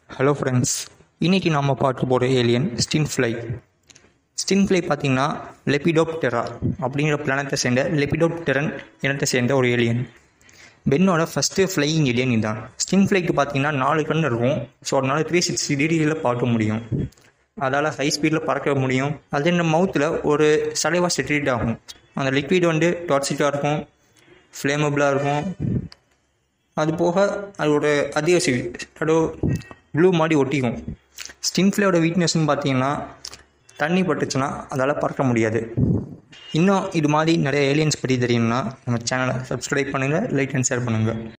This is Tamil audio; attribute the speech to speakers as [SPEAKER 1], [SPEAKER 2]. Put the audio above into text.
[SPEAKER 1] ஹலோ ஃப்ரெண்ட்ஸ் இன்னைக்கு நம்ம பார்க்க போகிற alien Stinkfly Stinkfly பார்த்தீங்கன்னா லெபிடோப்டெரா அப்படிங்கிற பிளானத்தை சேர்ந்த லெபிடோப்டெரன் இனத்தை சேர்ந்த ஒரு ஏலியன் பென்னோட ஃபஸ்ட்டு ஃப்ளையிங் ஏலியன் இதுதான் ஸ்டின் ஃப்ளைக்கு பார்த்தீங்கன்னா நாலு கண் இருக்கும் ஸோ அதனால த்ரீ சிக்ஸ்டி டிகிரியில் பார்க்க முடியும் அதால் ஹை ஸ்பீடில் பறக்க முடியும் அது இந்த மவுத்தில் ஒரு சலைவா செட்டிட் ஆகும் அந்த லிக்விட் வந்து டாக்ஸிக்காக இருக்கும் ஃப்ளேமபிளாக இருக்கும் அது போக அதோட அதிகசிவி அதோ ப்ளூ மாதிரி ஒட்டிக்கும் ஸ்டின் ஃப்ளையோட வீக்னஸ்னு பார்த்தீங்கன்னா தண்ணி பட்டுச்சுன்னா அதால் பறக்க முடியாது இன்னும் இது மாதிரி நிறைய ஏலியன்ஸ் பற்றி தெரியும்னா நம்ம சேனலை சப்ஸ்கிரைப் பண்ணுங்கள் லைக் அண்ட் ஷேர் பண்ணுங்கள்